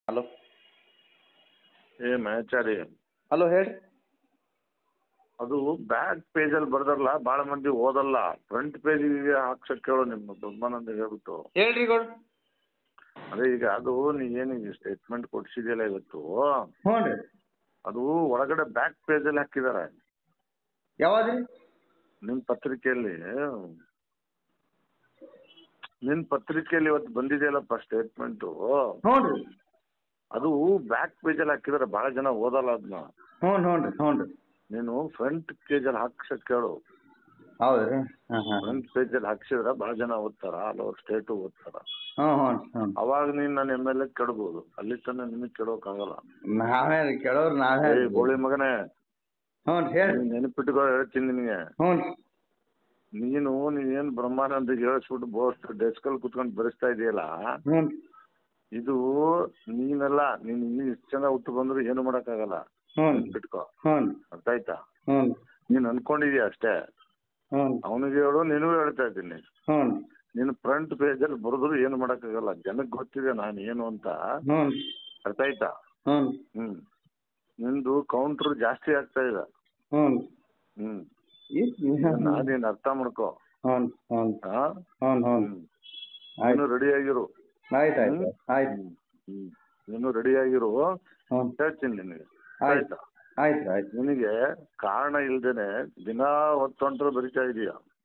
Hello ಏ ಮ್ಯಾಚಾರಿ hello ಹೇಳಿ ಅದು ಬ್ಯಾಕ್ ಪೇಜಲ್ಲಿ ಬರ್ದಾರಲ್ಲ ಭಾಳ ಮಂದಿ ಓದಲ್ಲ ಫ್ರಂಟ್ ಪೇಜಿಗೆ ಹಾಕ್ಸಕ್ ಕೇಳು ನಿಮ್ಮ ದೊಡ್ಡಮ್ಮನಂದ ಹೇಳ್ಬಿಟ್ಟು ಹೇಳ್ರಿ ಗೌಡ ಅದೇ ಈಗ ಅದು ನೀ ಏನೀಗ ಸ್ಟೇಟ್ಮೆಂಟ್ ಕೊಡ್ಸಿದ್ಯಲ್ಲ ಇವತ್ತು ಹ್ಞೂ ರೀ ಅದು ಒಳಗಡೆ ಬ್ಯಾಕ್ ಪೇಜಲ್ಲಿ ಹಾಕಿದ್ದಾರೆ ಯಾವಾಗ ರೀ ನಿಮ್ಮ ಪತ್ರಿಕೆಯಲ್ಲಿ ನಿನ್ನ ಪತ್ರಿಕೆಯಲ್ಲಿ ಇವತ್ತು ಬಂದಿದೆಯಲ್ಲಪ್ಪ ಸ್ಟೇಟ್ಮೆಂಟು ಹ್ಞೂ ರೀ ಅದು ಬ್ಯಾಕ್ ಪೇಜಲ್ಲಿ ಹಾಕಿದ್ದಾರೆ ಭಾಳ ಜನ ಓದಲ್ಲ ಅದನ್ನ ಹ್ಞೂ ಹ್ಞೂ ರೀ ಹ್ಞೂ ರೀ ನೀನು ಫ್ರಂಟ್ ಪೇಜಲ್ಲಿ ಹಾಕ್ಸಕ್ ಕೇಳು ಹೌದು ರೀ ಹಾಂ ಹಾಂ ಫ್ರಂಟ್ ಪೇಜಲ್ಲಿ ಹಾಕ್ಸಿದ್ರೆ ಭಾಳ ಜನ ಓದ್ತಾರ ಆಲ್ ಓವರ್ ಸ್ಟೇಟು ಓದ್ತಾರ ಹ್ಞೂ ಹ್ಞೂ ಹ್ಞೂ ಅವಾಗ ನೀನು ನನ್ನ ಎಮ್ ಎಲ್ ಎ ಕೆಡ್ಬೋದು ಅಲ್ಲಿ ತನಕ ನಿನಗೆ ಕೆಡೋಕ್ಕಾಗಲ್ಲ ನಾವೇ ರೀ ಕೇಳೋರು ನಾವೇ ಏ ಗೋಳಿ ಮಗನೇ ಹ್ಞೂ ರೀ ಹೇಳಿ ನೀನ್ ನೆನಪಿಟ್ಕೋ ಹೇಳ್ತೀನಿ ನಿನಗೆ ಹ್ಞೂ ರೀ ನೀನು ನೀನೇನು ಬ್ರಹ್ಮಾನಂದಿಗೆ ಹೇಳಿಸ್ಬಿಟ್ಟು ಬೋಸ್ಟ್ ಡೆಸ್ಕಲ್ಲಿ ಕುತ್ಕೊಂಡು ಬರೆಸ್ತಾ ಇದೆಯಲ್ಲ ಹ್ಞೂ ರೀ ಇದು ನೀನಲ್ಲ ನೀನು ನೀನು ಇಷ್ಟು ಜನ ಹುಟ್ಟು ಬಂದ್ರು ಏನು ಮಾಡೋಕ್ಕಾಗಲ್ಲ ಹ್ಞೂ ರೀ ನೆನ್ಪಿಟ್ಕೋ ಹ್ಞೂ ರೀ ಅರ್ಥ ಆಯ್ತಾ ಹ್ಞೂ ರೀ ನೀನು ಅನ್ಕೊಂಡಿದ್ಯಾ ಅಷ್ಟೇ ಹ್ಞೂ ರೀ ಅವನಿಗೆ ಹೇಳು ನಿನಗೂ ಹೇಳ್ತಾ ಇದ್ದೀನಿ ಹ್ಞೂ ರೀ ನೀನು ಫ್ರಂಟ್ ಪೇಜಲ್ಲಿ ಬರೆದ್ರು ಏನು ಮಾಡೋಕ್ಕಾಗಲ್ಲ ಜನಕ್ಕೆ ಗೊತ್ತಿದೆ ನಾನು ಏನು ಅಂತ ಹ್ಞೂ ರೀ ಅರ್ಥ ಆಯ್ತಾ ಹ್ಞೂ ರೀ ಹ್ಞೂ ನಿಂದು ಕೌಂಟ್ರ್ ಜಾಸ್ತಿ ಆಗ್ತಾ ಇದೆ ಹ್ಞೂ ರೀ ಹ್ಞೂ ಹ್ಞೂ ನಾನೇನು ಅರ್ಥ ಮಾಡ್ಕೋ ಹ್ಞೂ ಹ್ಞೂ ಹಾ ಹ್ಞೂ ಹ್ಞೂ ಹ್ಮ್. ನೀನು ಆಯ್ತು ರೆಡಿ ಆಗಿರು ಆಯ್ತು ಆಯ್ತು ಆಯ್ತು ಹ್ಮ್. ಹ್ಮ್. ನೀನು ರೆಡಿ ಆಗಿರು ಹ್ಞೂ ಹೇಳ್ತೀನಿ ನಿನಗೆ ಆಯ್ತು ಆಯ್ತಾ ಆಯ್ತು ಆಯ್ತು ನಿನಗೆ ಕಾರಣ ಇಲ್ದೇನೆ ದಿನಾ ಹೊತ್ತೊಂಟ್ರು ಬರಿತಾ ಇದೀಯ